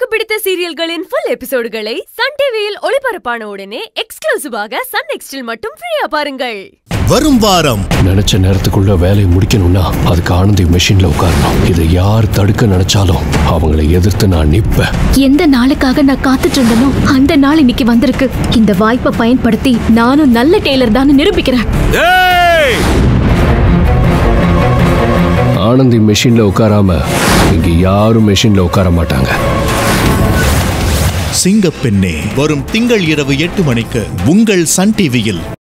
பிடித்த சீரியல்களின் full எபிசோடுகளை Sun டிவியில் ஒளிபரப்பான உடனே எக்ஸ்க்ளூசிவாக சன் நெக்ஸ்டில் மட்டும் ஃப்ரீயா பாருங்கள் வரும் வாரம் நினைச்ச நேரத்துக்குள்ள வேலையை முடிக்கணும்னா அதுக்கு ஆனந்தி மெஷின்ல உட்காரணும் இதை யார் தடுக்க நினைச்சாலும் அவங்கள எதிர்த்து நான் நிப்பேன் எந்த நாளுக்காக நான் காத்துட்டு இருந்தனோ அந்த நாள் இன்னைக்கு வந்திருக்கு இந்த வாய்ப்பை பயன்படுத்தி நானும் நல்ல டெய்லர் தான் நிரூபிக்கிறேன் ஆனந்தி மெஷின்ல உட்காராம இங்க யாரும் மெஷின்ல உட்கார மாட்டாங்க சிங்கப்பெண்ணே வரும் திங்கள் இரவு எட்டு மணிக்கு உங்கள் சன் டிவியில்